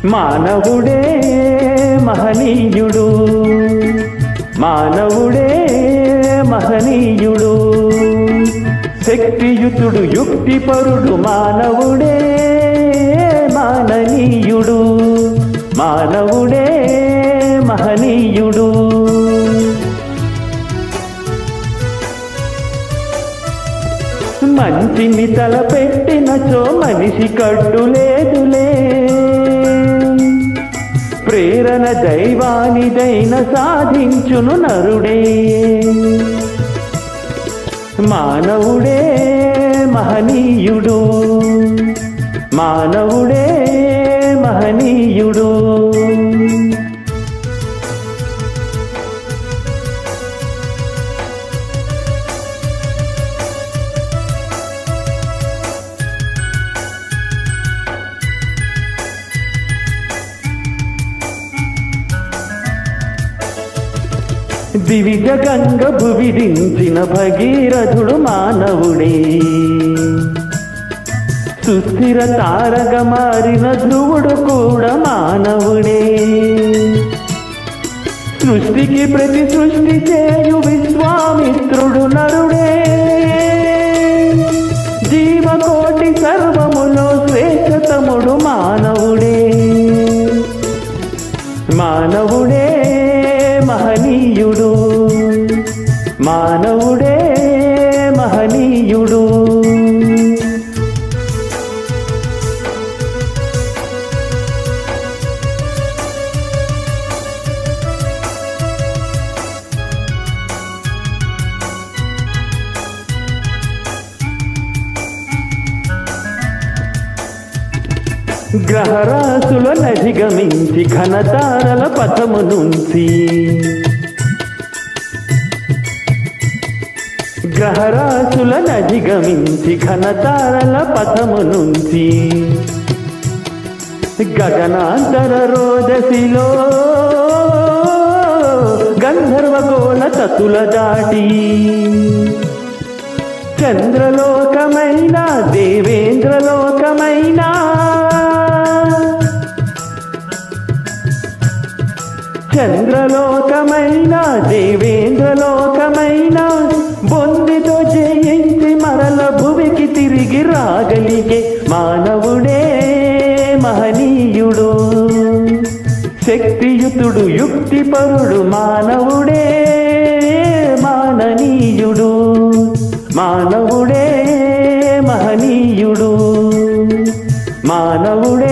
మానవుడే మహనీయుడు మానవుడే మహనీయుడు శక్తియుతుడు యుక్తిపరుడు మానవుడే మాననీయుడు మానవుడే మహనీయుడు మంచిని తలపెట్టినచో మనిషి కట్టు లేదులే ప్రేరణ దైవానిదైన సాధించును నరుడే మానవుడే మహనీయుడు మానవుడే మహనీయుడు దివిజ గంగ భువిరించిన భగీరథుడు మానవుడే సుస్థిర తారగ మారిన ధ్రువుడు కూడా మానవుడే సృష్టికి ప్రతి సృష్టి చేయు విశ్వామిత్రుడు నరుడే జీవకోటి సర్వములో శ్రేష్టతముడు మానవుడే మానవుడే మహనీయుడు మానవుడే మహనీయుడు గ్రహరాశుల నధిగమించి ఘనతారల పథము నుంచి గ్రహరాశుల నధిగమించి ఘనతారల పథము నుంచి గగనాంతర రోదసిలో గంధర్వగోళ తతుల దాటి చంద్రలోకమైన దేవేంద్రలోకమైన చంద్రలోకమైన దేవేంద్రలోకమైన బొందితో జయించి మరల భువికి తిరిగి రాగలిగే మానవుడే మహనీయుడు శక్తియుతుడు యుక్తిపరుడు మానవుడే మాననీయుడు మానవుడే మహనీయుడు మానవుడే